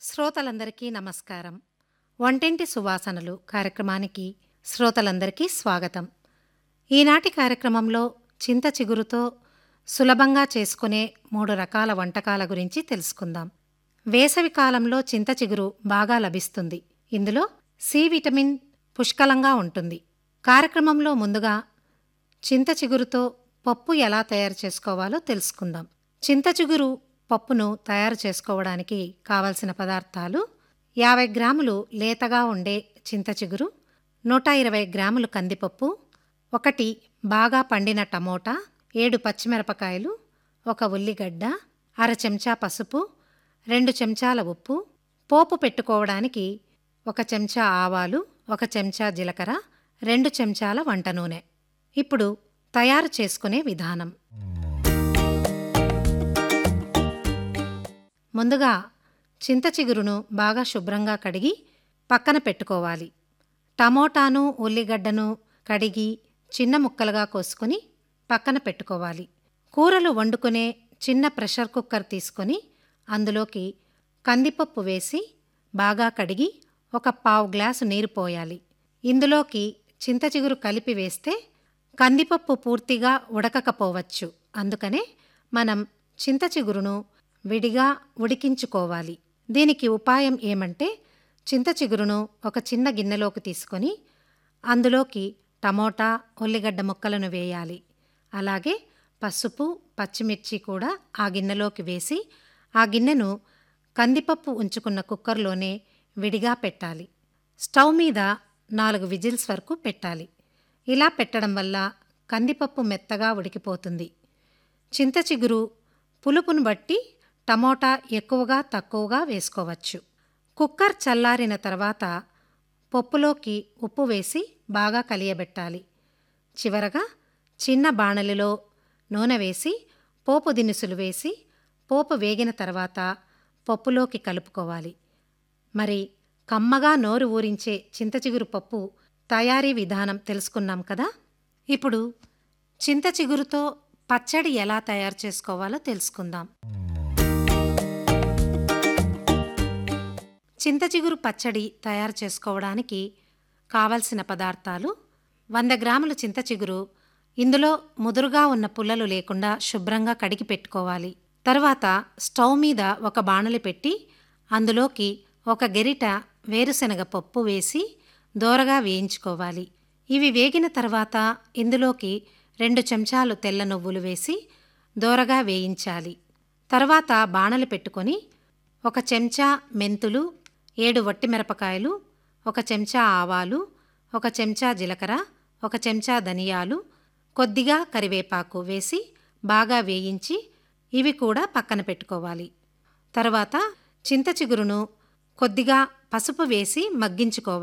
శ్రోతలందరికీ నమస్కారం వంటింటి సువాసనలు కార్యక్రమానికి శ్రోతలందరికీ స్వాగతం ఈనాటి కార్యక్రమంలో చింత చిగురుతో సులభంగా చేసుకునే మూడు రకాల వంటకాల గురించి తెలుసుకుందాం వేసవి కాలంలో చింత చిగురు బాగా లభిస్తుంది ఇందులో సి విటమిన్ పుష్కలంగా ఉంటుంది కార్యక్రమంలో ముందుగా చింత చిగురుతో పప్పు ఎలా తయారు చేసుకోవాలో తెలుసుకుందాం చింత చిగురు పప్పును తయారు చేసుకోవడానికి కావలసిన పదార్థాలు యాభై గ్రాములు లేతగా ఉండే చింత చిగురు నూట ఇరవై గ్రాములు కందిపప్పు ఒకటి బాగా పండిన టమోటా ఏడు పచ్చిమిరపకాయలు ఒక ఉల్లిగడ్డ అర చెంచా పసుపు రెండు చెంచాల ఉప్పు పోపు పెట్టుకోవడానికి ఒక చెంచా ఆవాలు ఒక చెంచా జీలకర్ర రెండు చెంచాల వంట నూనె ఇప్పుడు తయారు చేసుకునే విధానం ముందుగా చింత చిగురును బాగా శుభ్రంగా కడిగి పక్కన పెట్టుకోవాలి టమోటాను ఉల్లిగడ్డను కడిగి చిన్న ముక్కలుగా కోసుకొని పక్కన పెట్టుకోవాలి కూరలు వండుకునే చిన్న ప్రెషర్ కుక్కర్ తీసుకొని అందులోకి కందిపప్పు వేసి బాగా కడిగి ఒక పావు గ్లాసు నీరు పోయాలి ఇందులోకి చింత చిగురు కలిపి వేస్తే కందిపప్పు పూర్తిగా ఉడకకపోవచ్చు అందుకనే మనం చింత చిగురును విడిగా ఉడికించుకోవాలి దీనికి ఉపాయం ఏమంటే చింత చిగురును ఒక చిన్న గిన్నెలోకి తీసుకొని అందులోకి టమోటా ఉల్లిగడ్డ ముక్కలను వేయాలి అలాగే పసుపు పచ్చిమిర్చి కూడా ఆ గిన్నెలోకి వేసి ఆ గిన్నెను కందిపప్పు ఉంచుకున్న కుక్కర్లోనే విడిగా పెట్టాలి స్టవ్ మీద నాలుగు విజిల్స్ వరకు పెట్టాలి ఇలా పెట్టడం వల్ల కందిపప్పు మెత్తగా ఉడికిపోతుంది చింత చిగురు పులుపును బట్టి టమోటా ఎక్కువగా తక్కువగా వేసుకోవచ్చు కుక్కర్ చల్లారిన తర్వాత పప్పులోకి ఉప్పు వేసి బాగా కలియబెట్టాలి చివరగా చిన్న బాణలిలో నూనె వేసి పోపు దినుసులు వేసి పోపు వేగిన తర్వాత పప్పులోకి కలుపుకోవాలి మరి కమ్మగా నోరు ఊరించే చింత చిగురు పప్పు తయారీ విధానం తెలుసుకున్నాం కదా ఇప్పుడు చింత చిగురుతో పచ్చడి ఎలా తయారు చేసుకోవాలో తెలుసుకుందాం చింత చిగురు పచ్చడి తయారు చేసుకోవడానికి కావలసిన పదార్థాలు వంద గ్రాముల చింత చిగురు ఇందులో ముదురుగా ఉన్న పుల్లలు లేకుండా శుభ్రంగా కడిగి పెట్టుకోవాలి తర్వాత స్టవ్ మీద ఒక బాణలి పెట్టి అందులోకి ఒక గెరిట వేరుశనగ పప్పు వేసి దోరగా వేయించుకోవాలి ఇవి వేగిన తర్వాత ఇందులోకి రెండు చెంచాలు తెల్ల నువ్వులు వేసి దోరగా వేయించాలి తర్వాత బాణలి పెట్టుకొని ఒక చెంచా మెంతులు ఏడు వట్టిమిరపకాయలు ఒక చెంచా ఆవాలు ఒక చెంచా జీలకర్ర ఒక చెంచా ధనియాలు కొద్దిగా కరివేపాకు వేసి బాగా వేయించి ఇవి కూడా పక్కన పెట్టుకోవాలి తర్వాత చింత చిగురును కొద్దిగా పసుపు వేసి మగ్గించుకోవాలి